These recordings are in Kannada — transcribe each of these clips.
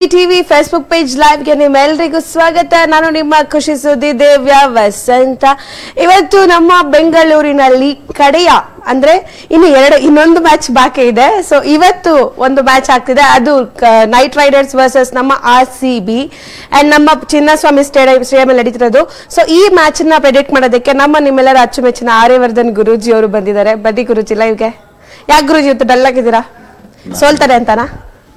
ಟಿವಿ ಫೇಸ್ಬುಕ್ ಪೇಜ್ ಲೈವ್ಗೆ ನಿಮ್ಮೆಲ್ಲರಿಗೂ ಸ್ವಾಗತ ನಾನು ನಿಮ್ಮ ಖುಷಿ ಸುದ್ದಿ ದೇವ್ಯ ವಸಂತ ಇವತ್ತು ನಮ್ಮ ಬೆಂಗಳೂರಿನಲ್ಲಿ ಕಡೆಯ ಅಂದ್ರೆ ಇನ್ನು ಎರಡು ಇನ್ನೊಂದು ಮ್ಯಾಚ್ ಬಾಕಿ ಇದೆ ಸೊ ಇವತ್ತು ಒಂದು ಮ್ಯಾಚ್ ಆಗ್ತಿದೆ ಅದು ನೈಟ್ ರೈಡರ್ಸ್ ವರ್ಸಸ್ ನಮ್ಮ ಆರ್ ಸಿ ಬಿ ಅಂಡ್ ನಮ್ಮ ಚಿನ್ನಸ್ವಾಮಿ ಸ್ಟೇಡಿಯಂ ಸ್ಟೇಡಿಯಂ ಅಲ್ಲಿ ನಡೀತಿರೋದು ಸೊ ಈ ಮ್ಯಾಚ್ ನ ಪ್ರೆಡಿಕ್ಟ್ ಮಾಡೋದಕ್ಕೆ ನಮ್ಮ ನಿಮ್ಮೆಲ್ಲರ ಅಚ್ಚುಮೆಚ್ಚಿನ ಆರ್ಯವರ್ಧನ್ ಗುರೂಜಿ ಅವರು ಬಂದಿದ್ದಾರೆ ಬನ್ನಿ ಗುರೂಜಿ ಲೈವ್ಗೆ ಯಾಕೆ ಗುರೂಜಿ ಇವತ್ತು ಡಲ್ ಆಗಿದ್ದೀರಾ ಸೋಲ್ತಾರೆ ಅಂತನಾ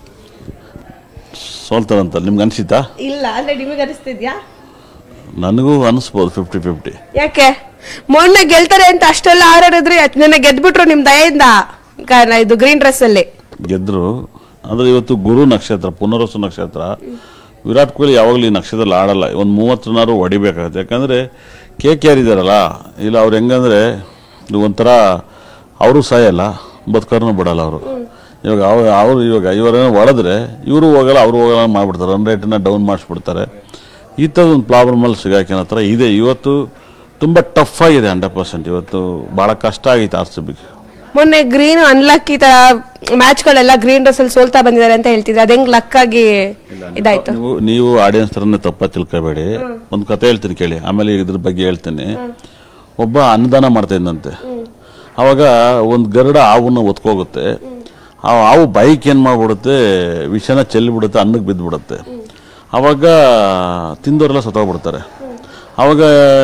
ಸೋಲ್ತಾರಂತ ನಿಮ್ಗೆ ಅನಿಸಿತಾ ಇಲ್ಲ ಅಂದ್ರೆ ನಿಮಗೆ ಅನಿಸ್ತಿದ್ಯಾ ನನಗೂ ಅನಿಸ್ಬೋದು ಫಿಫ್ಟಿ ಫಿಫ್ಟಿ ಯಾಕೆ ಮೊನ್ನೆ ಗೆಲ್ತಾರೆ ಅಂತ ಅಷ್ಟೆಲ್ಲ ಹಾರಾಡಿದ್ರಿ ನಿನ್ನೆ ಗೆದ್ಬಿಟ್ರು ನಿಮ್ ದಯೆಯಿಂದ ಕ- ಇದು ಗ್ರೀನ್ ಡ್ರೆಸ್ ಅಲ್ಲಿ ಗೆದ್ದರು ಅಂದರೆ ಇವತ್ತು ಗುರು ನಕ್ಷತ್ರ ಪುನರ್ವಸು ನಕ್ಷತ್ರ ವಿರಾಟ್ ಕೊಹ್ಲಿ ಯಾವಾಗಲೂ ಈ ನಕ್ಷತ್ರದಲ್ಲಿ ಆಡಲ್ಲ ಒಂದು ಮೂವತ್ತು ರನ್ನಾರು ಹೊಡಿಬೇಕಾಗತ್ತೆ ಯಾಕಂದರೆ ಕೆ ಕೆ ಆರ್ ಇದ್ದಾರಲ್ಲ ಇಲ್ಲ ಅವ್ರು ಹೆಂಗಂದ್ರೆ ಇದು ಒಂಥರ ಅವರು ಸಾಯಲ್ಲ ಬದುಕೋರ್ನ ಬಿಡಲ್ಲ ಅವರು ಇವಾಗ ಅವ ಅವರು ಇವಾಗ ಇವರೇನೋ ಹೊಡೆದ್ರೆ ಇವರು ಹೋಗಲ್ಲ ಅವರು ಹೋಗಲ್ಲ ಮಾಡಿಬಿಡ್ತಾರೆ ರನ್ ರೇಟನ್ನ ಡೌನ್ ಮಾಡಿಸ್ಬಿಡ್ತಾರೆ ಈ ಥರದ ಒಂದು ಪ್ರಾಬ್ಲಮಲ್ಲಿ ಸಿಗಾಕಿನ ಹತ್ರ ಇದೆ ಇವತ್ತು ತುಂಬ ಟಫ್ ಆಗಿದೆ ಹಂಡ್ರೆಡ್ ಪರ್ಸೆಂಟ್ ಇವತ್ತು ಭಾಳ ಕಷ್ಟ ಆಗಿತ್ತು ಆರ್ ಸಿ ಬಿಗೆ ಮೊನ್ನೆ ಗ್ರೀನ್ ಅನ್ಲಕ್ಕಿ ತರ ಮ್ಯಾಚ್ ಗಳೆಲ್ಲ ಗ್ರೀನ್ ಡ್ರೆಸ್ ಅಲ್ಲಿ ಸೋಲ್ತಾ ಬಂದಿದ್ದಾರೆ ಅಂತ ಹೇಳ್ತಿದ್ರೆ ಅದ್ ಹೆಂಗ್ ಲಕ್ ಆಗಿ ಇದಾಯ್ತು ನೀವು ನೀವು ಆಡಿಯನ್ಸ್ ಥರನೇ ತಪ್ಪ ತಿಳ್ಕೊಬೇಡಿ ಒಂದು ಕತೆ ಹೇಳ್ತೀನಿ ಕೇಳಿ ಆಮೇಲೆ ಇದ್ರ ಬಗ್ಗೆ ಹೇಳ್ತೀನಿ ಒಬ್ಬ ಅನ್ನದಾನ ಮಾಡ್ತಾ ಇದ್ದಂತೆ ಅವಾಗ ಒಂದು ಗರುಡ ಹಾವನ್ನು ಒತ್ಕೋಗುತ್ತೆ ಆ ಹಾವು ಬೈಕ್ ಏನು ಮಾಡ್ಬಿಡುತ್ತೆ ವಿಷನ ಚೆಲ್ಲಿಬಿಡುತ್ತೆ ಅನ್ನಕ್ಕೆ ಬಿದ್ದುಬಿಡುತ್ತೆ ಅವಾಗ ತಿಂದವರೆಲ್ಲ ಸತ್ತೋಗ್ಬಿಡ್ತಾರೆ ಅವಾಗ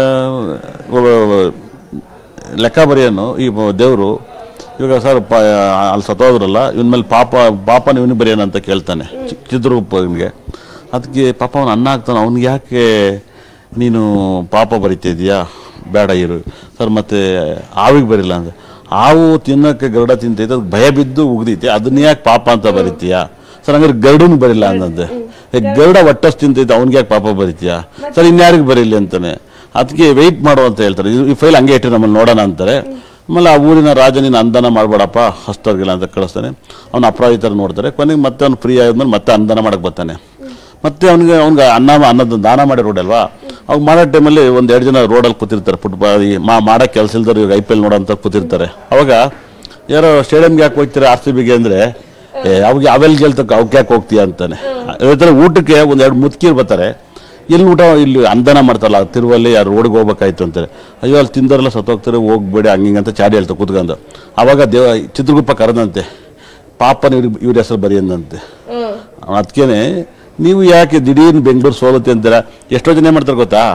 ಒಬ್ಬ ಲೆಕ್ಕ ಬರೆಯನ್ನು ಈ ದೇವರು ಇವಾಗ ಸರ್ ಪ ಅಲ್ಲಿ ಸತ್ತೋದ್ರಲ್ಲ ಇವನ ಮೇಲೆ ಪಾಪ ಪಾಪ ಇವನಿಗೆ ಬರೆಯೋಣ ಅಂತ ಕೇಳ್ತಾನೆ ಚಿ- ಚಿತ್ರರೂಪನಿಗೆ ಅದಕ್ಕೆ ಪಾಪ ಅವನು ಅನ್ನ ಹಾಕ್ತಾನೆ ಅವ್ನಿಗೆ ಯಾಕೆ ನೀನು ಪಾಪ ಬರಿತಿದ್ಯಾ ಬೇಡ ಇರು ಸರ್ ಮತ್ತೆ ಆವಿಗೆ ಬರಿಲ್ಲ ಅಂದ್ರೆ ಹಾವು ತಿನ್ನೋಕ್ಕೆ ಗರುಡ ತಿಂತೈತೆ ಅದಕ್ಕೆ ಭಯ ಬಿದ್ದು ಉಗ್ದೈತೆ ಅದನ್ನ ಯಾಕೆ ಪಾಪ ಅಂತ ಬರಿತೀಯಾ ಸರ್ ಹಂಗಾರೆ ಗರುಡನು ಬರಿಲ್ಲ ಅಂದಂತೆ ಏ, ಗರುಡ ಒಟ್ಟಷ್ಟು ತಿಂತೈತೆ ಅವ್ನಿಗೆ ಯಾಕೆ ಪಾಪ ಬರಿತೀಯಾ ಸರ್ ಇನ್ಯಾರಿಗೆ ಬರೀಲಿ ಅಂತಾನೆ ಅದಕ್ಕೆ ವೆಯ್ಟ್ ಮಾಡು ಅಂತ ಹೇಳ್ತಾರೆ ಇದು- ಈ ಫೈಲ್ ಹಂಗೆ ಇಟ್ಟು ನಮ್ಮಲ್ಲಿ ನೋಡೋಣ ಅಂತಾರೆ ಆಮೇಲೆ ಆ ಊರಿನ ರಾಜ ನೀನು ಅಂದಾನ ಮಾಡಬೇಡಪ್ಪ ಹಸ್ತವ್ರಿಗೆಲ್ಲ ಅಂತ ಕಳಿಸ್ತಾನೆ ಅವ್ನು ಅಪರಾಧಿ ಥರ ನೋಡ್ತಾರೆ ಕೊನೆಗೆ ಮತ್ತೆ ಅವ್ನು ಫ್ರೀ ಆದ್ಮೇಲೆ ಮತ್ತೆ ಅಂದಾನ ಮಾಡಕ್ಕೆ ಬರ್ತಾನೆ ಮತ್ತೆ ಅವ್ನಿಗೆ ಅವ್ನಿಗೆ ಅನ್ನ ಅನ್ನದ ದಾನ ಮಾಡಿ ರೋಡ್ ಅಲ್ವಾ ಅವಾಗ ಮಾಡೋ ಟೈಮಲ್ಲಿ ಒಂದು ಎರಡು ಜನ ರೋಡಲ್ಲಿ ಕೂತಿರ್ತಾರೆ ಫುಟ್ಬಾಲ್ ಈ ಮಾ ಮಾಡೋ ಕೆಲಸ ಇಲ್ದವ್ರು ಇವಾಗ ಐ ಪಿ ಎಲ್ ನೋಡೋಂತ ಕೂತಿರ್ತಾರೆ ಅವಾಗ ಯಾರೋ ಸ್ಟೇಡಿಯಂಗೆ ಯಾಕೆ ಹೋಗ್ತೀರಾ ಆರ್ ಸಿ ಬಿಗೆ ಅಂದರೆ ಅವಾಗ ಅವೆಲ್ ಗೆಲ್ತಕ್ಕ ಅವಕ್ಕೆ ಯಾಕೆ ಹೋಗ್ತೀಯ ಅಂತಾನೆ ಇವತ್ತರ ಊಟಕ್ಕೆ ಒಂದು ಎರಡು ಮುತ್ಕೀರ್ ಬರ್ತಾರೆ ಎಲ್ಲಿ ಊಟ ಇಲ್ಲಿ ಅಂದನ ಮಾಡ್ತಾರಲ್ಲ ತಿರುವಲ್ಲಿ ಯಾರು ರೋಡ್ಗೆ ಹೋಗ್ಬೇಕಾಯ್ತು ಅಂತಾರೆ ಅಯ್ಯೋ ಅಲ್ಲಿ ತಿಂದವರೆಲ್ಲ ಸತ್ತೋಗ್ತಾರೆ ಹೋಗ್ಬೇಡಿ ಹಂಗಿಂಗ್ ಅಂತ ಚಾಡಿ ಹೇಳ್ತಾ ಕೂತ್ಕೊಂಡು ಅವಾಗ ದೇವ ಚಿತ್ರಗುಪ್ಪ ಕರೆದಂತೆ ಪಾಪನ ಇವ್ರಿಗೆ ಇವ್ರ ಹೆಸರು ಬರೆಯಂದಂತೆ ಅದಕ್ಕೇನೆ ನೀವು ಯಾಕೆ ದಿಢೀರ್ನ ಬೆಂಗಳೂರು ಸೋಲುತ್ತೆ ಅಂತೀರ ಎಷ್ಟೋ ಜನ ಏನ್ ಮಾಡ್ತಾರೆ ಗೊತ್ತಾ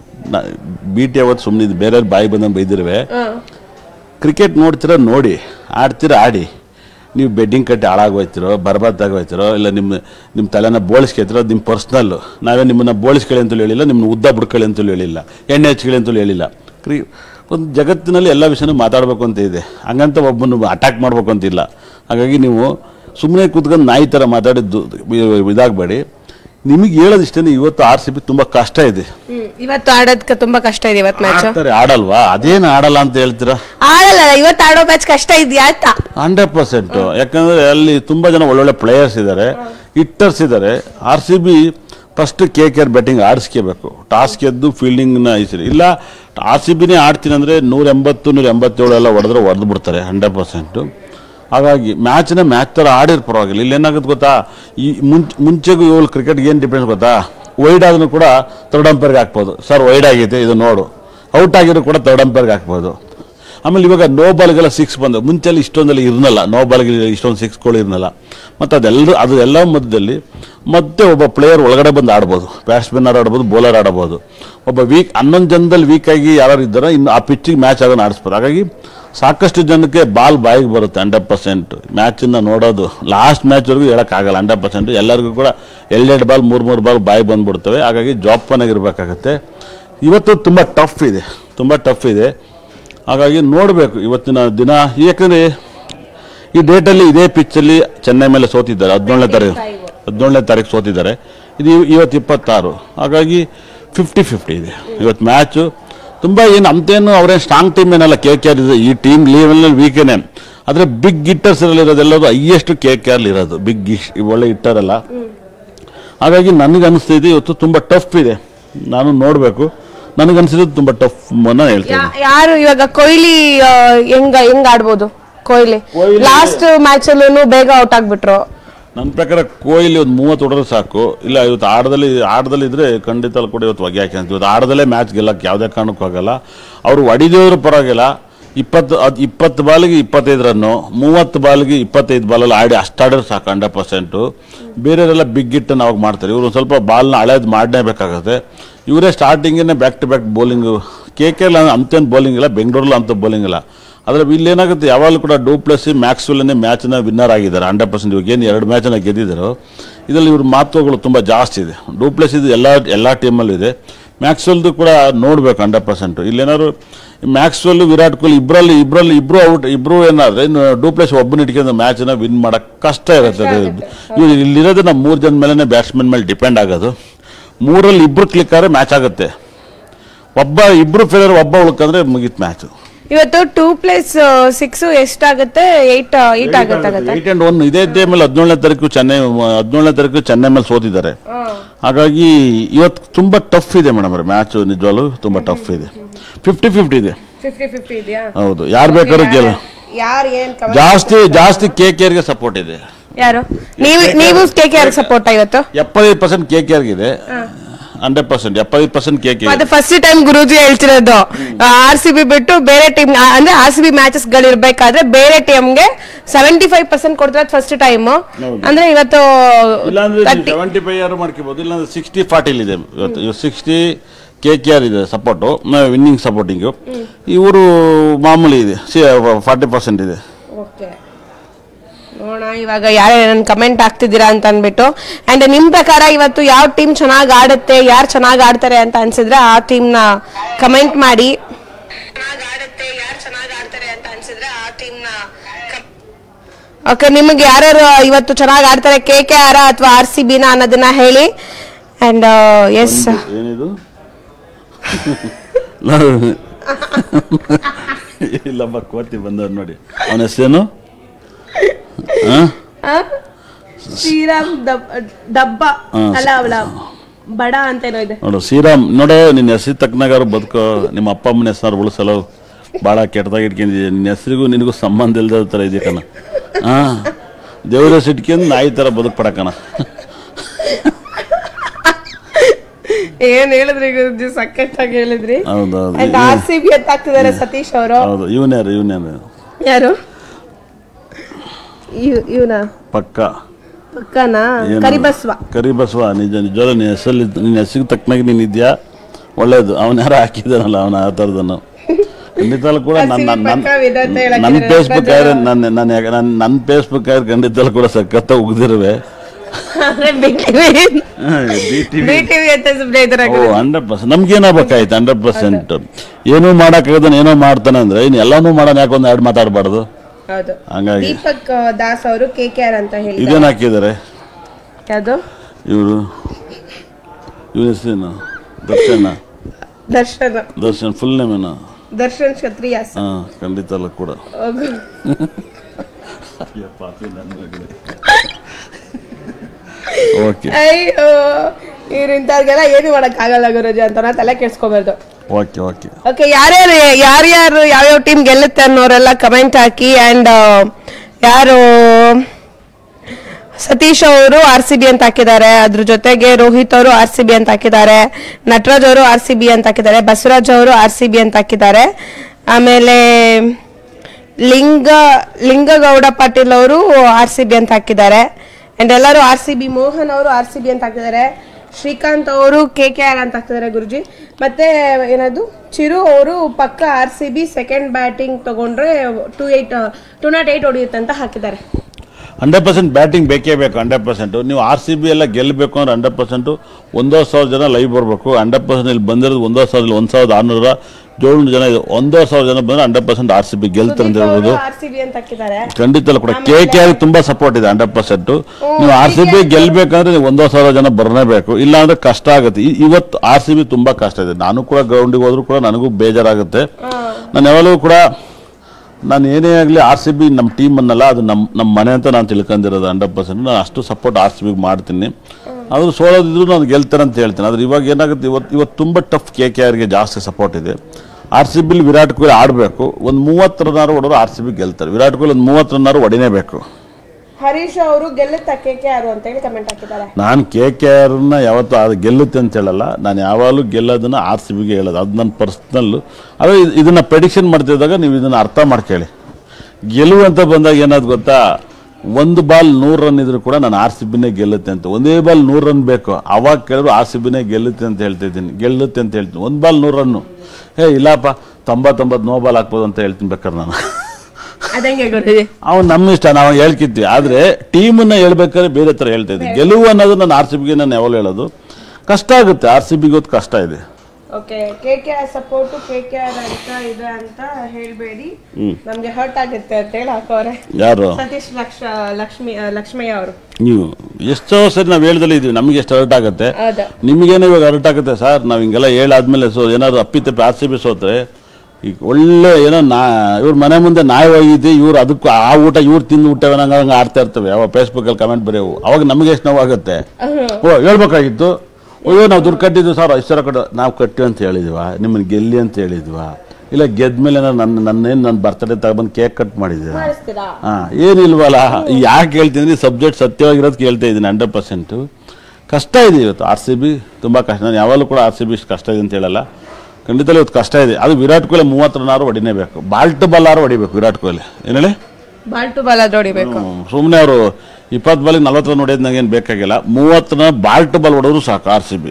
ಬಿ ಟಿ ಅವತ್ತು ಸುಮ್ಮನೆ ಬೇರೆಯವ್ರ ಬಾಯಿ ಬಂದಂಗೆ ಬೈದಿರುವೆ ಕ್ರಿಕೆಟ್ ನೋಡ್ತೀರ ನೋಡಿ ಆಡ್ತೀರ ಆಡಿ ನೀವು ಬೆಡ್ಡಿಂಗ್ ಕಟ್ಟಿ ಹಾಳಾಗೋಯ್ತಿರೋ ಬರ್ಬಾದಾಗಿ ಹೋಯ್ತಿರೋ ಇಲ್ಲ ನಿಮ್ಮ ನಿಮ್ಮ ತಲೆನ ಬೋಳಿಸ್ಕೊಳ್ತಿರೋ ಅದು ನಿಮ್ಮ ಪರ್ಸ್ನಲ್ಲು ನಾವೇ ನಿಮ್ಮನ್ನ ಬೋಳಿಸ್ಕೊಳ್ಳಿ ಅಂತಲೂ ಹೇಳಿಲ್ಲ ನಿಮ್ಮನ್ನ ಉದ್ದ ಬಿಡ್ಕೊಳ್ಳಿ ಅಂತಲೂ ಹೇಳಿಲ್ಲ ಎಣ್ಣೆ ಹಚ್ಕೊಳ್ಳಿ ಅಂತಲೂ ಹೇಳಿಲ್ಲ ಕ್ರಿ ಒಂದು ಜಗತ್ತಿನಲ್ಲಿ ಎಲ್ಲ ವಿಷಯನೂ ಮಾತಾಡಬೇಕು ಅಂತ ಇದೆ ಹಂಗಂತ ಒಬ್ಬನು ಅಟ್ಯಾಕ್ ಮಾಡ್ಬೇಕು ಅಂತಿಲ್ಲ ಹಾಗಾಗಿ ನೀವು ಸುಮ್ಮನೆ ಕೂತ್ಕೊಂಡು ನಾಯಿ ಥರ ಮಾತಾಡಿದ್ದು ಇದಾಗಬೇಡಿ ನಿಮಗೆ ಹೇಳೋದಿಷ್ಟೇ ಇವತ್ತು ಆರ್ ಸಿ ಬಿ ತುಂಬ ಕಷ್ಟ ಇದೆ ಇವತ್ತು ಆಡೋದಕ್ಕೆ ತುಂಬಾ ಕಷ್ಟ ಇದೆ ಇವತ್ತು ಮ್ಯಾಚ್ ಆಡ್ತಾರೆ ಆಡಲ್ವಾ ಅದೇನು ಆಡಲ್ಲ ಅಂತ ಹೇಳ್ತೀರಾ ಆಡಲ್ಲ ಇವತ್ತು ಆಡೋ ಮ್ಯಾಚ್ ಕಷ್ಟ ಇದೆಯಾ ಅಂತ ಹಂಡ್ರೆಡ್ ಪರ್ಸೆಂಟ್ ಯಾಕಂದ್ರೆ ಅಲ್ಲಿ ತುಂಬಾ ಜನ ಒಳ್ಳೊಳ್ಳೆ ಪ್ಲೇಯರ್ಸ್ ಇದ್ದಾರೆ ಹಿಟ್ಟರ್ಸ್ ಇದ್ದಾರೆ R C B first K K R batting ಆಡಿಸ್ಕೋಬೇಕು ಟಾಸ್ ಗೆದ್ದು ಫೀಲ್ಡಿಂಗ್ನ ಐಸಿರಿ ಇಲ್ಲ ಆರ್ ಸಿ ಬಿನೇ ಆಡ್ತೀನಿ ಅಂದರೆ ನೂರ ಎಂಬತ್ತು ನೂರ ಎಂಬತ್ತೇಳು ಎಲ್ಲ ಹೊಡೆದ್ರೆ ಹೊಡೆದು ಬಿಡ್ತಾರೆ ಹಂಡ್ರೆಡ್ ಪರ್ಸೆಂಟು ಹಾಗಾಗಿ ಮ್ಯಾಚ್ನ ಮ್ಯಾಚ್ ಥರ ಆಡಿರ್ ಪರವಾಗಿಲ್ಲ ಇಲ್ಲಿ ಏನಾಗುತ್ತೆ ಗೊತ್ತಾ ಈ ಮುಂಚೆ ಮುಂಚೆಗೂ ಇವ್ರು ಕ್ರಿಕೆಟ್ಗೆ ಏನು ಡಿಫ್ರೆನ್ಸ್ ಗೊತ್ತಾ ವೈಡ್ ಆದ್ರೂ ಕೂಡ ಥರ್ಡ್ ಅಂಪೈರ್ಗೆ ಹಾಕ್ಬೋದು ಸರ್ ವೈಡ್ ಆಗೈತೆ ಇದು ನೋಡು ಔಟ್ ಆಗಿರೋ ಕೂಡ ಥರ್ಡ್ ಅಂಪೈರ್ಗೆ ಹಾಕ್ಬೋದು ಆಮೇಲೆ ಇವಾಗ ನೋ ಬಾಲ್ಗೆಲ್ಲ ಸಿಕ್ಸ್ ಬಂದು ಮುಂಚೆಲ್ಲ ಇಷ್ಟೊಂದಲ್ಲಿ ಇರ್ನಲ್ಲ ನೋ ಬಾಲ್ಗೆ ಇಷ್ಟೊಂದು ಸಿಕ್ಸ್ಗಳು ಇರ್ನಲ್ಲ ಮತ್ತು ಅದೆಲ್ಲ ಅದು ಎಲ್ಲ ಮಧ್ಯದಲ್ಲಿ ಮತ್ತೆ ಒಬ್ಬ ಪ್ಲೇಯರ್ ಒಳಗಡೆ ಬಂದು ಆಡ್ಬೋದು ಬ್ಯಾಟ್ಸ್ಮನ್ನರ್ ಆಡ್ಬೋದು ಬೌಲರ್ ಆಡಬಹುದು ಒಬ್ಬ ವೀಕ್ ಹನ್ನೊಂದು ಜನದಲ್ಲಿ ವೀಕ್ ಆಗಿ ಯಾರು ಇದ್ದಾರೋ ಇನ್ನು ಆ ಪಿಚ್ಚಿಗೆ ಮ್ಯಾಚ್ ಆಗೋಣ ಆಡಿಸ್ಬೋದು ಹಾಗಾಗಿ ಸಾಕಷ್ಟು ಜನಕ್ಕೆ ಬಾಲ್ ಬಾಯಿಗೆ ಬರುತ್ತೆ ಹಂಡ್ರೆಡ್ ಪರ್ಸೆಂಟ್ ಮ್ಯಾಚನ್ನ ನೋಡೋದು ಲಾಸ್ಟ್ ಮ್ಯಾಚ್ವರೆಗೂ ಹೇಳೋಕ್ಕಾಗಲ್ಲ ಹಂಡ್ರೆಡ್ ಪರ್ಸೆಂಟ್ ಎಲ್ಲರಿಗೂ ಕೂಡ ಎರಡೆರಡು ಬಾಲ್ ಮೂರು ಮೂರು ಬಾಲ್ ಬಾಯಿ ಬಂದ್ಬಿಡ್ತವೆ ಹಾಗಾಗಿ ಜಾಪನ್ನಾಗಿರ್ಬೇಕಾಗತ್ತೆ ಇವತ್ತು ತುಂಬ ಟಫ್ ಇದೆ ತುಂಬ ಟಫ್ ಇದೆ ಹಾಗಾಗಿ ನೋಡಬೇಕು ಇವತ್ತಿನ ದಿನ ಯಾಕಂದರೆ ಈ ಡೇಟಲ್ಲಿ ಇದೇ ಪಿಚ್ಚಲ್ಲಿ ಚೆನ್ನೈ ಮೇಲೆ ಸೋತಿದ್ದಾರೆ ಹದಿನೇಳನೇ ತಾರೀಕು ಹದಿನೇಳನೇ ತಾರೀಕು ಸೋತಿದ್ದಾರೆ ಇದು ಇವ್- ಇವತ್ತು ಇಪ್ಪತ್ತಾರು ಹಾಗಾಗಿ ಫಿಫ್ಟಿ ಫಿಫ್ಟಿ ಇದೆ ಇವತ್ತು ಮ್ಯಾಚು ತುಂಬ ಏನು ಅಂತೇನು ಅವರೇನು ಸ್ಟ್ರಾಂಗ್ ಟೀಮ್ ಏನಲ್ಲ ಕೆ ಕೆ ಆರ್ ಇದೆ ಈ ಟೀಮ್ ಲೆವೆಲ್ನಲ್ಲಿ ವೀಕೇನೆ ಆದರೆ ಬಿಗ್ ಹಿಟ್ಟರ್ಸ್ ಇರೋದೆಲ್ಲದು ಹೈಯೆಸ್ಟ್ ಕೆ ಕೆ ಆರ್ ಇರೋದು ಬಿಗ್ ಒಳ್ಳೆ ಹಿಟ್ಟರ್ ಅಲ್ಲ ಹಾಗಾಗಿ ನನಗೆ ಅನಿಸ್ತಿದೆ ಇವತ್ತು ತುಂಬ ಟಫ್ ಇದೆ ನಾನು ನೋಡಬೇಕು ನನಗನ್ಸಿದ್ದು ತುಂಬ ಟಫ್ ಅನ್ನ ಹೇಳ್ತೇನೆ ಯಾ- ಯಾರು ಇವಾಗ ಕೊಹ್ಲಿ ಆ, ಹೆಂಗ ಹೆಂಗ್ ಆಡ್ಬೋದು ಕೊಹ್ಲಿ ಕೊಹ್ಲಿ- ಲಾಸ್ಟ್ ಮ್ಯಾಚ್ ಅಲ್ಲೂ ಬೇಗ ಔಟ್ ಆಗ್ಬಿಟ್ರು ನನ್ನ ಪ್ರಕಾರ ಕೊಹ್ಲಿ ಒಂದು ಮೂವತ್ತು ಹೊಡೆದ್ರೆ ಸಾಕು ಇಲ್ಲ ಇವತ್ತು ಆಟದಲ್ಲಿ ಆಟದಲ್ಲಿ ಇದ್ರೆ ಖಂಡಿತ ಕೂಡ ಇವತ್ತು ಹೊಗೆ ಹಾಕಿ ಅಂತ ಇವತ್ತು ಆಟದಲ್ಲೇ ಮ್ಯಾಚ್ ಗೆಲ್ಲಕ್ಕೆ ಯಾವುದೇ ಕಾರಣಕ್ಕೂ ಆಗಲ್ಲ ಅವರು ಹೊಡಿದೇವ್ರು ಪರವಾಗಿಲ್ಲ ಇಪ್ಪತ್ತು ಅದು ಇಪ್ಪತ್ತು ಬಾಲಿಗೆ ಇಪ್ಪತ್ತೈದು ರನ್ನು ಮೂವತ್ತು ಬಾಲಿಗೆ ಇಪ್ಪತ್ತೈದು ಬಾಲಲ್ಲಿ ಆಡಿ ಅಷ್ಟಾಡಿದ್ರೆ ಸಾಕು ಹಂಡ್ರೆಡ್ ಪರ್ಸೆಂಟು ಬೇರೆಯವರೆಲ್ಲ ಬಿಗ್ ಹಿಟ್ಟನ್ನು ಅವಾಗ ಮಾಡ್ತಾರೆ ಇವರು ಸ್ವಲ್ಪ ಬಾಲ್ನ ಹಳೇದು ಮಾಡಲೇಬೇಕಾಗುತ್ತೆ ಇವರೇ ಸ್ಟಾರ್ಟಿಂಗೇ back to back bowling K K ಎಲ್ಲ ಅಂತೇನು ಬೌಲಿಂಗ್ ಇಲ್ಲ ಬೆಂಗಳೂರಲ್ಲಿ ಅಂತ ಬೌಲಿಂಗ್ ಇಲ್ಲ ಆದರೆ ಇಲ್ಲೇನಾಗುತ್ತೆ ಯಾವಾಗಲೂ ಕೂಡ ಡೂ ಪ್ಲಸ್ ಮ್ಯಾಕ್ಸ್ವೆಲ್ಲೇ ಮ್ಯಾಚ್ನ ವಿನ್ನರ್ ಆಗಿದ್ದಾರೆ ಹಂಡ್ರೆಡ್ ಪರ್ಸೆಂಟ್ ಇವಾಗ ಏನು ಎರಡು ಮ್ಯಾಚನ್ನ ಗೆದ್ದಿದ್ದಾರೋ ಇದರಲ್ಲಿ ಇವ್ರ ಮಾತುಗಳು ತುಂಬ ಜಾಸ್ತಿ ಇದೆ ಡೂ ಪ್ಲಸ್ ಇದು ಎಲ್ಲ ಎಲ್ಲ ಟೀಮಲ್ಲೂ ಇದೆ ಮ್ಯಾಕ್ಸ್ವೆಲ್ದು ಕೂಡ ನೋಡ್ಬೇಕು ಹಂಡ್ರೆಡ್ ಪರ್ಸೆಂಟ್ ಇಲ್ಲೇನಾದ್ರು ಮ್ಯಾಕ್ಸ್ವೆಲ್ ವಿರಾಟ್ ಕೊಹ್ಲಿ ಇಬ್ಬರಲ್ಲಿ ಇಬ್ಬರಲ್ಲಿ ಇಬ್ರು ಔಟ್ ಇಬ್ರು ಏನಾದ್ರೆ ಇನ್ನು ಡೂ ಪ್ಲಸ್ ಒಬ್ಬನ ಇಟ್ಕೊಂಡು ಮ್ಯಾಚ್ನ ವಿನ್ ಮಾಡಕ್ ಕಷ್ಟ ಇರುತ್ತೆ ಅದು ಇವ್ರು ಇಲ್ಲಿರೋದು ನಮ್ಮ ಮೂರು ಜನ ಮೇಲೆ ಬ್ಯಾಟ್ಸ್ಮನ್ ಮೇಲೆ ಡಿಪೆಂಡ್ ಆಗೋದು ಮೂರಲ್ಲಿ ಇಬ್ರು ಕ್ಲಿಕ್ ಆದರೆ ಮ್ಯಾಚ್ ಆಗುತ್ತೆ ಒಬ್ಬ ಇಬ್ರು ಫೇಲರ್ ಒಬ್ಬ ಉಳ್ಕಂದ್ರೆ ಮುಗೀತು ಮ್ಯಾಚ್ ಇವತ್ತು ಟೂ ಪ್ಲಸ್ ಸಿಕ್ಸ್ ಎಷ್ಟಾಗುತ್ತೆ ಏಟ್ ಏಟ್ ಆಗುತ್ತೆ ಏಟ್ ಅಂಡ್ ಒನ್ ಇದೇ ಇದ್ದೇ ಮೇಲೆ ಹದಿನೇಳನೇ ತಾರೀಕು ಚೆನ್ನೈ ಹದಿನೇಳನೇ ತಾರೀಕು ಚೆನ್ನೈ ಮೇಲೆ ಸೋತಿದ್ದಾರೆ ಹಾಗಾಗಿ ಇವತ್ತು ತುಂಬಾ ಟಫ್ ಇದೆ ಮೇಡಮ್ ಅವ್ರೆ ಮ್ಯಾಚ್ ನಿಜವಾಗ್ಲೂ ತುಂಬಾ ಟಫ್ ಇದೆ ಫಿಫ್ಟಿ ಫಿಫ್ಟಿ ಇದೆ ಫಿಫ್ಟಿ ಫಿಫ್ಟಿ ಇದೆಯಾ ಹೌದು ಯಾರು ಬೇಕಾದ್ರೂ ಗೆಲ್ಲ ಯಾರು ಏನ್ ಜಾಸ್ತಿ ಜಾಸ್ತಿ ಕೆ ಕೆ ಆರ್ಗೆ ಸಪೋರ್ಟ್ ಇದೆ ಯಾರು ನೀವು ನೀವು ಕೆ ಕೆ ಆರ್ ಸಪೋರ್ಟ್ ಇವತ್ತು ಎಪ್ಪತ್ತೈದು ಪರ್ಸೆಂಟ್ ಕೆ ಕೆ ಆರ್ಗಿದೆ ಹಂಡ್ರೆಡ್ ಪರ್ಸೆಂಟ್ ಎಪ್ಪತ್ತೈದು ಪರ್ಸೆಂಟ್ ಕೆ ಕೆ ಮತ್ತೆ ಫಸ್ಟ್ ಟೈಮ್ ಗುರೂಜಿ ಹೇಳ್ತಿರೋದು ಆರ್ ಸಿ ಬಿ ಬಿಟ್ಟು ಬೇರೆ ಟೀಮ್ ಅಂದ್ರೆ ಆರ್ ಸಿ ಬಿ ಮ್ಯಾಚಸ್ ಗಳಿರ್ಬೇಕಾದ್ರೆ ಬೇರೆ ಟೀಮ್ಗೆ ಸೆವೆಂಟಿ ಫೈವ್ ಪರ್ಸೆಂಟ್ ಕೊಡ್ತಿರೋದು ಫಸ್ಟ್ ಟೈಮ್ ಹೌದು. ಅಂದ್ರೆ ಇವತ್ತು ಇಲ್ಲಾಂದ್ರೆ ತರ್ಟಿ ಸೆವೆಂಟಿ ಫೈವ್ ಯಾರು ಮಾಡ್ಕೋಬಹುದು ಇಲ್ಲಾಂದ್ರೆ ಸಿಕ್ಸ್ಟಿ ಫಾರ್ಟಿಲ್ ಇದೆ ಇವತ್ತು ಸಿಕ್ಸ್ಟಿ ಕೆ ಕೆ ಆರ್ ಇದೆ ಸಪೋರ್ಟು ವಿನ್ನಿಂಗ್ ಸಪೋರ್ಟಿಂಗು ಇವರು ಮಾಮೂಲಿ ಇದೆ ಫಾರ್ಟಿ ಪರ್ಸೆಂಟ್ ಇದೆ ಓಕೆ ನೋಡೋಣ ಇವಾಗ ಯಾರ್ಯಾರು ಕಮೆಂಟ್ ಆಗ್ತಿದ್ದೀರಾ ಅಂತ ಅಂದ್ಬಿಟ್ಟು ಅಂಡ್ ನಿಮ್ ಪ್ರಕಾರ ಇವತ್ತು ಯಾವ ಟೀಮ್ ಚೆನ್ನಾಗಿ ಆಡುತ್ತೆ ಯಾರು ಚೆನ್ನಾಗಿ ಆಡ್ತಾರೆ ಅಂತ ಅನ್ಸಿದ್ರೆ ಆ ಟೀಮ್ ನ ಕಮೆಂಟ್ ಮಾಡಿ ಓಕೆ ನಿಮಗೆ ಯಾರ್ಯಾರು ಇವತ್ತು ಚೆನ್ನಾಗಿ ಆಡ್ತಾರೆ ಕೆ ಕೆ ಆರ್ ಅಥವಾ ಆರ್ ಸಿ ಬಿನ ಅನ್ನೋದನ್ನ ಹೇಳಿ ಅಂಡ್ ಎಸ್ ಏನಿದು ನಾನು- ಇಲ್ಲಮ್ಮ ಕೋತಿ ಬಂದವ್ರು ನೋಡಿ ಅವನ ಹೆಸರೇನು ಶ್ರೀರಾಮ್ ಡಬ್ಬ ಹಾ, ಅಲ್ಲ ಅವಳ ಬಡ ಅಂತೇನೋ ಇದೆ ನೋಡು ಶ್ರೀರಾಮ್ ನೋಡು ನಿನ್ನ ಹೆಸರು ತಕ್ಕನಾಗಾರು ಬದುಕೋ ನಿಮ್ಮ ಅಪ್ಪ ಅಮ್ಮನ ಹೆಸರು ಉಳಿಸಲು ಭಾಳ ಕೆಟ್ಟದಾಗಿ ಇಟ್ಕೊಂಡಿದ್ದೆ ನಿನ್ನ ಹೆಸರಿಗೂ ನಿನಗೂ ಸಂಬಂಧ ಇಲ್ದ ಥರ ಇದೆ ಕಣ ಹಾ ದೇವ್ರ ಹೆಸರು ಇಟ್ಕೊಂಡು ನಾಯಿ ಥರ ಬದುಕ್ಪಡಕಣ ಏನ್ ಹೇಳಿದ್ರಿ ಗುರುಜಿ ಸಖತ್ತಾಗಿ ಹೇಳಿದ್ರಿ ಹೌದು ಹೌದು ಅಂಡ್ ಆರ್ ಸಿ ಬಿ ಅಂತ ಆಗ್ತಿದ್ದಾರೆ ಸತೀಶ್ ಅವರು ಹೌದು ಇವನ್ಯಾರು ಇವನ್ಯಾರು ಯಾರು ಇವನ ಪಕ್ಕ ಪಕ್ಕನಾ ಏನು? ಕರಿಬಸ್ವ ಕರಿಬಸವ ನಿಜ ನಿಜವಾಗ್ಲೂ ನಿನ್ನ ಹೆಸರಲ್ಲಿ ನಿನ್ನ ಹೆಸರಿಗೆ ತಕ್ಕನಾಗಿ ನೀನು ಇದೆಯಾ ಒಳ್ಳೇದು ಅವನ ಯಾರು ಹಾಕಿದಾನಲ್ಲ ಅವನ ಆ ಥರದನ್ನು ಖಂಡಿತಲ್ಲೂ ಕೂಡ ನನ್ನ RCB ಪಕ್ಕ ವಿಧ ಅಂತ ಹೇಳಕ್ಕೆ ನನ್ನ ಇದ್ದಾರೆ. ಫೇಸ್ಬುಕ್ ಆದ್ರೆ ನನ್ನ ನನ್ನ ನನ್ನ ನನ್ನ ಫೇಸ್ಬುಕ್ ಆದ್ರೆ ಖಂಡಿತಲ್ಲೂ ಕೂಡ ಸಖತ್ತ ಉಗ್ದಿರುವೆ B TV B T B TV ಅಂತ ಸುಮ್ಮನೆ ಇದ್ದಾರೆ ಓ ಹಂಡ್ರೆಡ್ ಪರ್ಸೆಂಟ್ ನಮ್ಗೇನಾಗಬೇಕಾಯ್ತು ಹಂಡ್ರೆಡ್ ಪರ್ಸೆಂಟ್ ಏನೂ ಮಾಡೋಕ್ಕಾಗದ ಏನೋ ಮಾಡ್ತಾನೆ ಅಂದ್ರೆ ಇನ್ನು ಎಲ್ಲಾನು ಮಾಡೋಣ ಯಾಕೆ ಒಂದು ಎರಡು ಮಾತಾಡಬಾರ್ದು ಹೌದು ಹಂಗಾಗಿ ದೀಪಕ್ ದಾಸ್ ಅವರು ಕೆ ಕೆ ಆರ್ ಅಂತ ಹೇಳಿ ಇದೇನು ಹಾಕಿದ್ದಾರೆ ಯಾವುದು ಇವರು ಇವನ ಹೆಸರೇನು ದರ್ಶನ ದರ್ಶನ್ ದರ್ಶನ್ ಫುಲ್ ನೇಮ್ ಏನು ದರ್ಶನ್ ಕ್ಷತ್ರಿಯಾಸ್ ಹಾ ಖಂಡಿತ ಅಲ್ಲ ಕೂಡ ಹೋಗು. ಓಕೆ ಅಯ್ಯೋ ಇವ್ರು ಇಂಥವ್ರಿಗೆಲ್ಲ ಏನು ಮಾಡಕ್ ಆಗಲ್ಲ ಗುರುಜಿ ಅಂತ ನಾ ತಲೆ ಕೆಡ್ಸ್ಕೊಬಾರ್ದು ಓಕೆ ಓಕೆ ಓಕೆ ಯಾರ್ಯಾರು ಯಾರ್ಯಾರು ಯಾವ್ಯಾವ ಟೀಮ್ ಗೆಲ್ಲುತ್ತೆ ಅನ್ನೋರೆಲ್ಲ ಕಮೆಂಟ್ ಹಾಕಿ ಅಂಡ್ ಯಾರು ಸತೀಶ್ ಅವರು ಆರ್ ಸಿ ಬಿ ಅಂತ ಹಾಕಿದ್ದಾರೆ ಅದ್ರ ಜೊತೆಗೆ ರೋಹಿತ್ ಅವರು ಆರ್ ಸಿ ಬಿ ಅಂತ ಹಾಕಿದ್ದಾರೆ ನಟರಾಜ್ ಅವರು ಆರ್ ಸಿ ಬಿ ಅಂತ ಹಾಕಿದ್ದಾರೆ ಬಸವರಾಜ್ ಅವರು ಆರ್ ಸಿ ಬಿ ಅಂತ ಹಾಕಿದ್ದಾರೆ ಆಮೇಲೆ ಲಿಂಗ ಲಿಂಗಗೌಡ ಪಾಟೀಲ್ ಅವರು ಆರ್ ಸಿ ಬಿ ಅಂತ ಹಾಕಿದ್ದಾರೆ ಅಂಡ್ ಎಲ್ಲರೂ ಆರ್ ಸಿ ಬಿ ಮೋಹನ್ ಅವರು ಆರ್ ಸಿ ಬಿ ಅಂತ ಹಾಕಿದ್ದಾರೆ ಶ್ರೀಕಾಂತ್ ಅವರು ಕೆ ಕೆ ಆರ್ ಅಂತ ಹಾಕ್ತಿದ್ದಾರೆ ಗುರುಜಿ ಮತ್ತೆ ಏನದು ಚಿರು ಅವರು ಪಕ್ಕ R C B second batting ತಗೊಂಡ್ರೆ two eight two not eight ಹೊಡೆಯುತ್ತೆ ಅಂತ ಹಾಕಿದ್ದಾರೆ ಹಂಡ್ರೆಡ್ ಪರ್ಸೆಂಟ್ ಬ್ಯಾಟಿಂಗ್ ಬೇಕೇ ಬೇಕು ಹಂಡ್ರೆಡ್ ಪರ್ಸೆಂಟು ನೀವು ಆರ್ ಸಿ ಬಿ ಎಲ್ಲ ಗೆಲ್ಲಬೇಕು ಅಂದ್ರೆ ಹಂಡ್ರೆಡ್ ಪರ್ಸೆಂಟು ಒಂದೂವರೆ ಸಾವಿರ ಜನ ಲೈವ್ ಬರಬೇಕು ಹಂಡ್ರೆಡ್ ಪರ್ಸೆಂಟ್ ಇಲ್ಲಿ ಬಂದಿರೋದು ಒಂದೂವರೆ ಸಾವಿರದ ಒಂದು ಸಾವಿರದ ಆರುನೂರ ಏಳ್ನೂರು ಜನ ಇದೆ ಒಂದೂವರೆ ಸಾವಿರ ಜನ ಬಂದರೆ hundred percent R C B ಗೆಲ್ತಾರೆ ಅಂತ ಹೇಳ್ಬೋದು ಆರ್ ಸಿ ಬಿ ಅಂತ ಹಾಕಿದ್ದಾರೆ ಖಂಡಿತ ಕೂಡ ಕೆ ಕೆ ಆರ್ ತುಂಬಾ ಸಪೋರ್ಟ್ ಇದೆ ಹಂಡ್ರೆಡ್ ಪರ್ಸೆಂಟ್ ನೀವು ಆರ್ ಸಿ ಬಿ ಗೆಲ್ಬೇಕಂದ್ರೆ ನೀವು ಒಂದೂವರೆ ಸಾವಿರ ಜನ ಬರಲೇಬೇಕು ಇಲ್ಲ ಅಂದ್ರೆ ಕಷ್ಟ ಆಗುತ್ತೆ ಇ- ಇವತ್ತು ಆರ್ ಸಿ ಬಿ ತುಂಬಾ ಕಷ್ಟ ಇದೆ ನಾನು ಕೂಡ ಗ್ರೌಂಡಿಗೆ ಹೋದ್ರು ಕೂಡ ನನಗೂ ಬೇಜಾರಾಗುತ್ತೆ ನಾನು ಯಾವಾಗಲೂ ಕೂಡ ನಾನು ಏನೇ ಆಗಲಿ ಆರ್ ಸಿ ಬಿ ನಮ್ಮ ಟೀಮ್ ಅನ್ನಲ್ಲ ಅದು ನಮ್ಮ ನಮ್ಮ ಮನೆ ಅಂತ ನಾನು ತಿಳ್ಕೊಂಡಿರೋದು ಹಂಡ್ರೆಡ್ ಪರ್ಸೆಂಟ್ ನಾನು ಅಷ್ಟು ಸಪೋರ್ಟ್ ಆರ್ ಸಿ ಬಿಗೆ ಮಾಡ್ತೀನಿ ಆದ್ರೂ ಸೋಲೋದಿದ್ರು ನಾನು ಗೆಲ್ತಾರೆ ಅಂತ ಹೇಳ್ತೀನಿ ಆದ್ರೆ ಇವಾಗ ಏನಾಗುತ್ತೆ ಇವತ್ತು ಇವತ್ತು ತುಂಬ ಟಫ್ ಕೆ ಕೆ ಆರ್ಗೆ ಜಾಸ್ತಿ ಸಪೋರ್ಟ್ ಇದೆ ಆರ್ ಸಿ ಬಿಲಿ ವಿರಾಟ್ ಕೊಹ್ಲಿ ಆಡಬೇಕು ಒಂದು ಮೂವತ್ತು ರನ್ನಾರು ಹೊಡೆದ್ರು ಆರ್ ಸಿ ಬಿ ಗೆಲ್ತಾರೆ ವಿರಾಟ್ ಕೊಹ್ಲಿ ಒಂದು ಮೂವತ್ತು ರನ್ನಾರು ಹೊಡಿನೇಬೇಕು ಹರೀಶ್ ಅವರು ಗೆಲ್ಲುತ್ತ ಕೆ ಕೆ ಆರ್ ಅಂತ ಹೇಳಿ ಕಮೆಂಟ್ ಹಾಕಿದ್ದಾರೆ ನಾನು ಕೆ ಕೆ ಆರ್ನ ಯಾವತ್ತೂ ಅದು ಗೆಲ್ಲುತ್ತೆ ಅಂತ ಹೇಳಲ್ಲ ನಾನು ಯಾವಾಗಲೂ ಗೆಲ್ಲೋದನ್ನ ಆರ್ ಸಿ ಬಿಗೆ ಹೇಳೋದು ಅದು ನನ್ನ ಪರ್ಸ್ನಲ್ಲು ಅದು ಇದ್- ಇದನ್ನ ಪ್ರೆಡಿಕ್ಷನ್ ಮಾಡ್ತಿದ್ದಾಗ ನೀವು ಇದನ್ನ ಅರ್ಥ ಮಾಡ್ಕೊಳ್ಳಿ ಗೆಲುವು ಅಂತ ಬಂದಾಗ ಏನಾದ್ರು ಗೊತ್ತಾ ಒಂದು ಬಾಲ್ ನೂರು ರನ್ ಇದ್ರು ಕೂಡ ನಾನು ಆರ್ ಸಿ ಬಿನೇ ಗೆಲ್ಲುತ್ತೆ ಅಂತ ಒಂದೇ ಬಾಲ್ ನೂರು ರನ್ ಬೇಕು ಅವಾಗ ಕೇಳಿದ್ರು ಆರ್ ಸಿ ಬಿನೇ ಗೆಲ್ಲುತ್ತೆ ಅಂತ ಹೇಳ್ತಿದ್ದೀನಿ ಗೆಲ್ಲುತ್ತೆ ಅಂತ ಹೇಳ್ತೀನಿ ಒಂದು ಬಾಲ್ ನೂರು ರನ್ನು ಏ ಇಲ್ಲಪ್ಪ ತೊಂಬತ್ತೊಂಬತ್ತು ನೋ ಬಾಲ್ ಹಾಕ್ಬೋದು ಅಂತ ಹೇಳ್ತೀನಿ ಬೇಕಾದ್ರೆ ನಾನು ಅದಂಗೆ ಗುರುಜಿ ಅವ್ನು ನಮ್ಮ ಇಷ್ಟ ನಾವು ಹೇಳ್ಕಿದ್ವಿ ಆದರೆ ಟೀಮನ್ನ ಹೇಳ್ಬೇಕಾದ್ರೆ ಬೇರೆ ಥರ ಹೇಳ್ತಾ ಇದ್ದೆ ಗೆಲುವು ಅನ್ನೋದು ನಾನು ಆರ್ ಸಿ ಬಿಗೆ ನಾನು ಯಾವಾಗ ಹೇಳೋದು ಕಷ್ಟ ಆಗುತ್ತೆ ಆರ್ ಸಿ ಬಿಗೆ ಹೊತ್ತು ಕಷ್ಟ ಇದೆ okay K K R support K K R ಅಂತ ಇದೆ ಅಂತ ಹೇಳ್ಬೇಡಿ ನಮ್ಗೆ ಹರ್ಟ್ ಆಗುತ್ತೆ ಅಂತ ಹೇಳಿ ಹಾಕೋರೆ ಯಾರು ಸತೀಶ್ ಲಕ್ಷ ಲಕ್ಷ್ಮಿ ಆ, ಲಕ್ಷ್ಮಯ್ಯ ಅವರು ನೀವು ಎಷ್ಟೋ ಸರಿ ನಾವು ಹೇಳ್ದಲ್ಲೇ ಇದೀವಿ ನಮಗೆ ಎಷ್ಟು ಅರ್ಟ್ ಆಗುತ್ತೆ ಹೌದಾ ನಿಮಗೇನೋ ಇವಾಗ ಅರ್ಟ್ ಆಗುತ್ತೆ ಸರ್ ನಾವು ಹಿಂಗೆಲ್ಲ ಹೇಳಾದ್ಮೇಲೆ ಸೊ ಏನಾದ್ರು ಅಪ್ಪಿತಪ್ಪಿ ಆರ್ ಸಿ ಬಿ ಸೋತ್ರೆ ಈಗ ಒಳ್ಳೆ ಏನೋ ನಾ ಇವ್ರ ಮನೆ ಮುಂದೆ ನಾಯಿ ಹೋಗಿದ್ದೆ ಇವ್ರು ಅದಕ್ಕೂ ಆ ಊಟ ಇವ್ರು ತಿಂದು ಊಟ ಹಂಗೆ ಆಡ್ತಾ ಇರ್ತವೆ ಅವಾಗ ಫೇಸ್ಬುಕ್ಕಲ್ಲಿ ಕಮೆಂಟ್ ಬರೆಯವು ಅವಾಗ ನಮಗೆ ಎಷ್ಟು ನೋವಾಗುತ್ತೆ ಓ ಹೇಳ್ಬೇಕಾಗಿತ್ತು ಅಯ್ಯೋ ನಾವು ದುಡ್ಡು ಕಟ್ಟಿದ್ವಿ ಸರ್ ಐದು ಸಾವಿರ ಕಟ್ಟ ನಾವು ಕಟ್ಟಿ ಅಂತ ಹೇಳಿದ್ವಾ ನಿಮ್ಮನ್ನ ಗೆಲ್ಲಿ ಅಂತ ಹೇಳಿದ್ವಾ ಇಲ್ಲ ಗೆದ್ದ ಮೇಲೆ ನನ್ನ ನನ್ನೇನು ನನ್ನ ಬರ್ತಡೇ ತಗೊಂಡ್ಬಂದು ಕೇಕ್ ಕಟ್ ಮಾಡಿದ್ದೀರಾ ಮಾಡಿಸ್ತೀರಾ ಹಾ ಏನಿಲ್ವಲ್ಲ ಯಾಕೆ ಹೇಳ್ತೀನಿ ಸಬ್ಜೆಕ್ಟ್ ಸತ್ಯವಾಗಿರೋದು ಕೇಳ್ತಾ ಇದ್ದೀನಿ ಹಂಡ್ರೆಡ್ ಪರ್ಸೆಂಟು ಕಷ್ಟ ಇದೆ ಇವತ್ತು ಆರ್ ಸಿ ಬಿ ತುಂಬ ಕಷ್ಟ ನಾನು ಯಾವಾಗಲೂ ಕೂಡ ಆರ್ ಸಿ ಬಿ ಇಷ್ಟು ಕಷ್ಟ ಇದೆ ಅಂತ ಹೇಳಲ್ಲ ಖಂಡಿತಲೂ ಇವತ್ತು ಕಷ್ಟ ಇದೆ ಅದು ವಿರಾಟ್ ಕೊಹ್ಲಿ ಮೂವತ್ತು ರನ್ ಆರು ಹೊಡಿನೇಬೇಕು ಬಾಲ್ಟ್ ಬಾಲ್ ಆರು ಹೊಡಿಬೇಕು ವಿರಾಟ್ ಕೊಹ್ಲಿ ಏನು ಹೇಳಿ ಬಾಲ್ ಟು ಬಾಲ್ ಆದ್ರೆ ಹೊಡಿಬೇಕು ಸುಮ್ಮನೆ ಅವರು ಇಪ್ಪತ್ತು ಬಾಲಿಗೆ ನಲ್ವತ್ತು ರನ್ ಹೊಡೆಯೋದು ನಂಗೇನು ಬೇಕಾಗಿಲ್ಲ ಮೂವತ್ತು ರನ್ ಬಾಲ್ಟ್ ಬಾಲ್ ಹೊಡೋರು ಸಾಕು ಆರ್ ಸಿ ಬಿ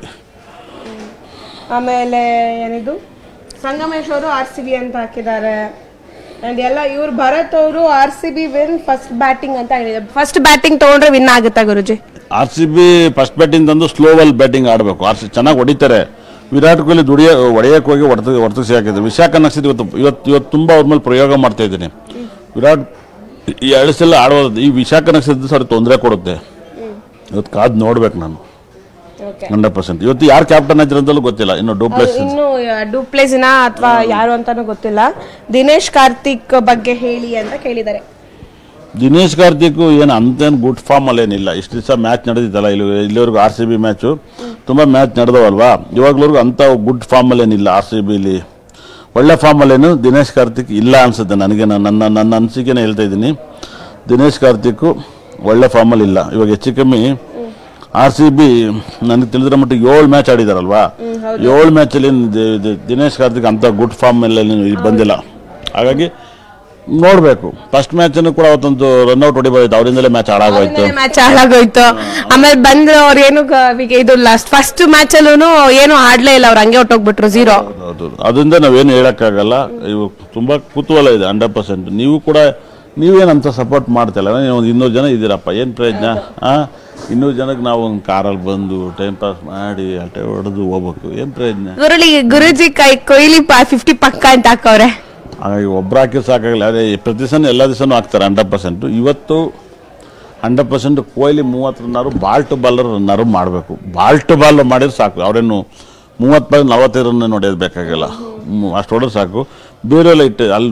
ಆಮೇಲೆ ಏನಿದು ಸಂಗಮೇಶ್ ಅವರು ಆರ್ ಸಿ ಬಿ ಅಂತ ಹಾಕಿದ್ದಾರೆ ಅಂಡ್ ಎಲ್ಲ ಇವ್ರು ಭರತ್ ಅವರು R C B win first batting ಅಂತ ಹೇಳಿದ್ದಾರೆ ಫಸ್ಟ್ ಬ್ಯಾಟಿಂಗ್ ತಗೊಂಡ್ರೆ ವಿನ್ ಆಗುತ್ತಾ Guruji R C B first batting ತಂದು ಸ್ಲೋವಲ್ ಬ್ಯಾಟಿಂಗ್ ಆಡಬೇಕು ಆರ್ ಸಿ ಚೆನ್ನಾಗಿ ಹೊಡಿತಾರೆ ವಿರಾಟ್ ಕೊಹ್ಲಿ ದುಡಿಯ ಹೊಡೆಯಕ್ಕೆ ಹೋಗಿ ಹೊಡೆದು ಹೊರತುಸಿ ಹಾಕಿದ್ರು ವಿಶಾಖ ನಕ್ಷತ್ರ ಇವತ್ತು ಇವತ್ತು ಇವತ್ತು ತುಂಬ ಅವ್ರ ಮೇಲೆ ಪ್ರಯೋಗ ಮಾಡ್ತಾ ಇದ್ದೀನಿ ವಿರಾಟ್ ಈ ಎರಡು ಸಲ ಆಡೋದು ಈ ವಿಶಾಖ ನಕ್ಷತ್ರ ಸರ್ ತೊಂದರೆ ಕೊಡುತ್ತೆ ಇವತ್ತು ಕಾದು ನೋಡ್ಬೇಕು ನಾನು ಓಕೆ ಹಂಡ್ರೆಡ್ ಪರ್ಸೆಂಟ್ ಇವತ್ತು ಯಾರು ಕ್ಯಾಪ್ಟನ್ ಆಗಿದ್ರು ಅಂತಲೂ ಗೊತ್ತಿಲ್ಲ ಇನ್ನು ಡೂಪ್ಲೆಸ್ ಇನ್ನು ಡೂಪ್ಲೇಸಿನ ಅಥವಾ ಯಾರು ಅಂತಾನು ಗೊತ್ತಿಲ್ಲ ದಿನೇಶ್ ಕಾರ್ತಿಕ್ ಬಗ್ಗೆ ಹೇಳಿ ಅಂತ ಕೇಳಿದ್ದಾರೆ ದಿನೇಶ್ ಕಾರ್ತಿಕ್ ಏನು ಅಂತೇನು ಗುಡ್ ಫಾರ್ಮ್ ಅಲ್ಲಿ ಏನಿಲ್ಲ ಇಷ್ಟು ದಿವಸ ಮ್ಯಾಚ್ ನಡೆದಿತ್ತಲ್ಲ ಇಲ್ಲಿ ಇಲ್ಲಿವರೆಗೂ ಆರ್ ಸಿ ಬಿ ಮ್ಯಾಚು ತುಂಬ ಮ್ಯಾಚ್ ನಡೆದವಲ್ವಾ ಇವಾಗ್ಲವರೆಗೂ ಅಂಥ ಗುಡ್ ಫಾರ್ಮ್ ಅಲ್ಲಿ ಏನಿಲ್ಲ ಆರ್ ಸಿ ಬಿಲಿ ಒಳ್ಳೆ ಫಾರ್ಮ್ ಅಲ್ಲೇನು ದಿನೇಶ್ ಕಾರ್ತಿಕ್ ಇಲ್ಲ ಅನ್ಸುತ್ತೆ ನನಗೆ ನಾನು ನನ್ನ ನನ್ನ ಅನಿಸಿಕೆನೇ ಹೇಳ್ತಾ ಇದ್ದೀನಿ ದಿನೇಶ್ ಕಾರ್ತಿಕ್ ಒಳ್ಳೆ ಫಾರ್ಮಲ್ಲಿ ಇಲ್ಲ ಇವಾಗ ಹೆಚ್ಚು ಕಮ್ಮಿ ಆರ್ ಸಿ ಬಿ ನನಗೆ ತಿಳಿದಿರೋ ಮಟ್ಟಿಗೆ ಏಳು ಮ್ಯಾಚ್ ಆಡಿದಾರಲ್ವಾ ಏಳು ಮ್ಯಾಚಲ್ಲಿ ದಿನೇಶ್ ಕಾರ್ತಿಕ್ ಅಂತ ಗುಡ್ ಫಾರ್ಮ್ ಮೇಲೆ ಬಂದಿಲ್ಲ ಹಾಗಾಗಿ ನೋಡಬೇಕು ಫಸ್ಟ್ ಮ್ಯಾಚನ್ನು ಕೂಡ ಅವತ್ತೊಂದು ರನ್ಔಟ್ ಹೊಡಿಬೋದಿತ್ತು ಅವರಿಂದಲೇ ಮ್ಯಾಚ್ ಹಾಳಾಗೋಯ್ತು ಮ್ಯಾಚ್ ಹಾಳಾಗೋಯ್ತು ಆಮೇಲೆ ಬಂದ್ರು ಅವ್ರು ಏನು ಕ- ಈಗ ಇದು ಲಾಸ್ಟ್ ಫಸ್ಟ್ ಮ್ಯಾಚ್ ಅಲ್ಲೂ ಏನು ಆಡ್ಲೇ ಇಲ್ಲ ಅವ್ರು ಹಂಗೆ ಹೊಟ್ಟೋಗ್ಬಿಟ್ರು ಝೀರೋ ಹೌದು ಅದರಿಂದ ನಾವೇನು ಹೇಳಕ್ಕಾಗಲ್ಲ ಇವು ತುಂಬಾ ಕುತೂಹಲ ಇದೆ ಹಂಡ್ರೆಡ್ ಪರ್ಸೆಂಟ್ ನೀವು ಕೂಡ ನೀವೇನಂತ ಸಪೋರ್ಟ್ ಮಾಡ್ತಿಲ್ಲ ನೀವು ಒಂದು ಇನ್ನೂರು ಜನ ಇದ್ದೀರಪ್ಪ ಏನು ಪ್ರಯೋಜನ ಆ ಇನ್ನೂರು ಜನಕ್ಕೆ ನಾವು ಒಂದು ಕಾರಲ್ಲಿ ಬಂದು ಟೈಮ್ ಪಾಸ್ ಮಾಡಿ ಅಟೆ ಹೊಡೆದು ಹೋಗ್ಬೇಕು ಏನು ಪ್ರಯೋಜನ ಗುರುಳಿ ಗುರುಜಿ ಕೈ ಕೊಹ್ಲಿ ಫಿಫ್ಟಿ ಪಕ್ಕ ಅಂತ ಹಾಕವ್ರೆ ಹಾಗಾಗಿ ಒಬ್ರು ಹಾಕಿ ಸಾಕಾಗಲ್ಲ ಅದೇ ಪ್ರತಿ ಸಲ ಎಲ್ಲ ದಿವಸನೂ ಹಾಕ್ತಾರೆ ಹಂಡ್ರೆಡ್ ಪರ್ಸೆಂಟ್ ಇವತ್ತು ಹಂಡ್ರೆಡ್ ಪರ್ಸೆಂಟ್ ಕೊಹ್ಲಿ ಮೂವತ್ತು ರನ್ನಾರು ಬಾಲ್ ಟು ಬಾಲರ್ ರನ್ನಾರು ಮಾಡಬೇಕು ಬಾಲ್ ಟು ಬಾಲ್ ಮಾಡಿದ್ರೆ ಸಾಕು ಅವರೇನು ಮೂವತ್ತು ಬಾಲ್ ನಲವತ್ತೈದು ರನ್ ಹೊಡೆಯೋದು ಬೇಕಾಗಿಲ್ಲ ಹ್ಮ್, ಅಷ್ಟು ಹೊಡೆದ್ರೆ ಸಾಕು ಬೇರೆಲ್ಲ ಇಟ್ಟು ಅಲ್ಲಿ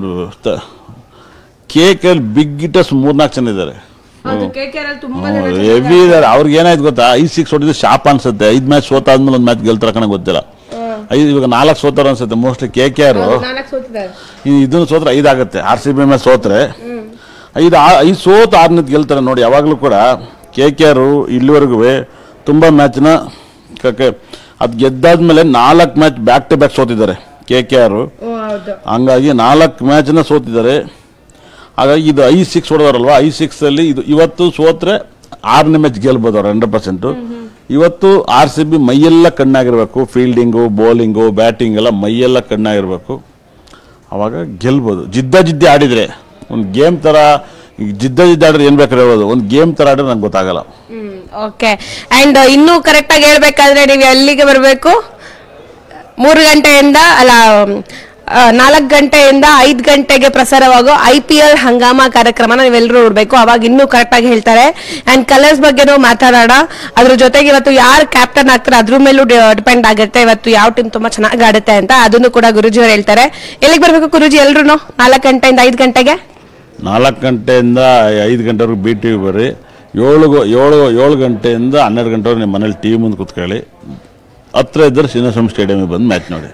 ಕೆ ಕೆ ಅಲ್ಲಿ ಬಿಗ್ ಇಟ್ಟಸ್ ಮೂರ್ನಾಲ್ಕು ಜನ ಇದ್ದಾರೆ ತುಂಬಾ ಹೆವಿ ಇದ್ದಾರೆ ಅವ್ರಿಗೆ ಏನಾಯ್ತು ಗೊತ್ತಾ ಐದು ಸಿಕ್ಸ್ ಹೊಡೆದು ಶಾಪ್ ಅನ್ಸುತ್ತೆ ಐದು ಮ್ಯಾಚ್ ಸೋತಾದ್ಮೇಲೆ ಒಂದು ಮ್ಯಾಚ್ ಗೆಲ್ತಾರ ಕಣ ಗೊತ್ತಿಲ್ಲ ಐದು ಇವಾಗ ನಾಲ್ಕು ಸೋತಾರ ಅನ್ಸುತ್ತೆ ಮೋಸ್ಟ್ಲಿ ಕೆ ಕೆ ಆರು ನಾಲ್ಕು ಸೋತಿದ್ದಾರೆ ಈ ಇದನ್ನು ಸೋತ್ರೆ ಐದಾಗುತ್ತೆ ಆರ್ ಸಿ ಬಿ ಮೇಲೆ ಸೋತ್ರೆ ಐದು ಆ- ಐದು ಸೋತು ಆರ್ನದ್ ಗೆಲ್ತಾರೆ ನೋಡಿ ಯಾವಾಗಲೂ ಕೂಡ ಕೆ ಕೆ ಆರು ಇಲ್ಲಿವರೆಗೂ ತುಂಬ ಮ್ಯಾಚ್ನ ಕಕ್ಕೆ ಅದು ಗೆದ್ದಾದ್ಮೇಲೆ ನಾಲ್ಕು ಮ್ಯಾಚ್ ಬ್ಯಾಕ್ ಟು ಬ್ಯಾಕ್ ಸೋತಿದ್ದಾರೆ ಕೆ ಕೆ ಆರು ಹೌದು ಹಂಗಾಗಿ ನಾಲ್ಕು ಮ್ಯಾಚ್ನ ಸೋತಿದ್ದಾರೆ ಹಾಗಾಗಿ ಇದು ಐ ಸಿಕ್ಸ್ ಹೊಡೆದಾರಲ್ವಾ ಐ ಸಿಕ್ಸ್ ಅಲ್ಲಿ ಇದು ಇವತ್ತು ಸೋತ್ರೆ ಆರನೇ ಮ್ಯಾಚ್ ಗೆಲ್ಬೋದು ಅವ್ರು ಹಂಡ್ರೆಡ್ ಪರ್ಸೆಂಟು ಇವತ್ತು ಆರ್ ಸಿ ಬಿ ಮೈಯೆಲ್ಲ ಕಣ್ಣಾಗಿರ್ಬೇಕು ಫೀಲ್ಡಿಂಗು ಬೌಲಿಂಗು ಬ್ಯಾಟಿಂಗ್ ಎಲ್ಲ ಮೈಯೆಲ್ಲ ಕಣ್ಣಾಗಿರ್ಬೇಕು ಅವಾಗ ಗೆಲ್ಬೋದು ಜಿದ್ದ ಜಿದ್ದೆ ಆಡಿದ್ರೆ ಒಂದು ಗೇಮ್ ಥರ ಈಗ ಜಿದ್ದ ಜಿದ್ದ ಆಡಿದ್ರೆ ಏನು ಬೇಕಾದ್ರೆ ಹೇಳ್ಬೋದು ಒಂದು ಗೇಮ್ ಥರ ಆಡಿದ್ರೆ ನಂಗೆ ಗೊತ್ತಾಗಲ್ಲ ಓಕೆ ಅಂಡ್ ಇನ್ನೂ ಕರೆಕ್ಟ್ ಆಗಿ ಹೇಳ್ಬೇಕಾದ್ರೆ ನೀವು ಎಲ್ಲಿಗೆ ಬರಬೇಕು ಮೂರು ಗಂಟೆಯಿಂದ ಅಲ್ಲ ನಾಲ್ಕು ಗಂಟೆಯಿಂದ ಐದು ಗಂಟೆಗೆ ಪ್ರಸಾರವಾಗೋ ಐ ಪಿ ಎಲ್ ಹಂಗಾಮ ಕಾರ್ಯಕ್ರಮನ ನೀವೆಲ್ಲರೂ ನೋಡ್ಬೇಕು ಅವಾಗ ಇನ್ನೂ ಕರೆಕ್ಟ್ ಆಗಿ ಹೇಳ್ತಾರೆ ಅಂಡ್ ಕಲರ್ಸ್ ಬಗ್ಗೆನೂ ಮಾತಾಡೋಣ ಅದ್ರ ಜೊತೆಗೆ ಇವತ್ತು ಯಾರು ಕ್ಯಾಪ್ಟನ್ ಆಗ್ತಾರೆ ಅದ್ರ ಮೇಲೂ ಡಿಪೆಂಡ್ ಆಗುತ್ತೆ ಇವತ್ತು ಯಾವ ಟೀಮ್ ತುಂಬಾ ಚೆನ್ನಾಗಿ ಆಡುತ್ತೆ ಅಂತ ಅದನ್ನು ಕೂಡ ಗುರುಜಿ ಅವ್ರು ಹೇಳ್ತಾರೆ ಎಲ್ಲಿಗೆ ಬರ್ಬೇಕು ಗುರುಜಿ ಎಲ್ರು ನಾಲ್ಕು ಗಂಟೆಯಿಂದ ಐದು ಗಂಟೆಗೆ ನಾಲ್ಕು ಗಂಟೆಯಿಂದ ಐದು ಗಂಟೆವರೆಗೂ ಬಿ ಟಿ ವಿ ಬರ್ರಿ ಏಳು ಗೊ- ಏಳು ಏಳು ಗಂಟೆಯಿಂದ ಹನ್ನೆರಡು ಗಂಟೆವರೆಗೆ ನಿಮ್ಮ ಮನೇಲಿ ಟಿ ವಿ ಮುಂದೆ ಕೂತ್ಕೊಳ್ಳಿ ಹತ್ರ ಇದ್ದರೆ ಶ್ರೀನಿವಾಸಂ ಸ್ಟೇಡಿಯಮಿಗೆ ಬಂದು ಮ್ಯಾಚ್ ನೋಡಿ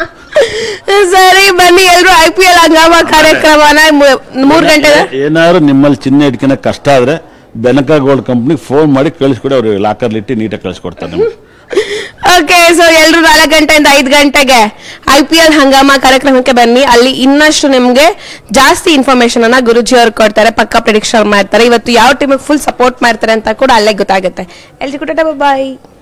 ಸರಿ ಬನ್ನಿ ಎಲ್ರು ಐ ಪಿ ಎಲ್ ಹಂಗಾಮ ಕಾರ್ಯಕ್ರಮನ ಮೂ- ಮೂರ್ ಗಂಟೆ ಏನಾದ್ರು ನಿಮ್ಮಲ್ಲಿ ಚಿನ್ನ ಇಟ್ಕೊಳಕ್ ಕಷ್ಟ ಆದ್ರೆ ಬೆನಕ ಗೋಲ್ಡ್ ಕಂಪ್ನಿಗೆ ಫೋನ್ ಮಾಡಿ ಕಳಿಸ್ಕೊಡಿ ಅವ್ರು ಲಾಕರ್ಲಿ ಇಟ್ಟು ನೀಟಾಗಿ ಕಳಿಸ್ಕೊಡ್ತಾರೆ ನಿಮ್ಗೆ ಓಕೆ ಸೊ ಎಲ್ರು ನಾಲ್ಕು ಗಂಟೆಯಿಂದ ಐದು ಗಂಟೆಗೆ ಐ ಪಿ ಎಲ್ ಹಂಗಾಮ ಕಾರ್ಯಕ್ರಮಕ್ಕೆ ಬನ್ನಿ ಅಲ್ಲಿ ಇನ್ನಷ್ಟು ನಿಮ್ಗೆ ಜಾಸ್ತಿ ಇನ್ಫಾರ್ಮೇಶನ್ ಅನ್ನ ಗುರುಜಿ ಅವ್ರು ಕೊಡ್ತಾರೆ ಪಕ್ಕ ಪ್ರಿಡಿಕ್ಷನ್ ಮಾಡ್ತಾರೆ ಇವತ್ತು ಯಾವ ಟೀಮಿಗೆ ಫುಲ್ ಸಪೋರ್ಟ್ ಮಾಡ್ತಾರೆ ಅಂತ ಕೂಡ ಅಲ್ಲೇ ಗೊತ್ತಾಗುತ್ತೆ ಎಲ್ರಿಗೂ ಬಾಯ್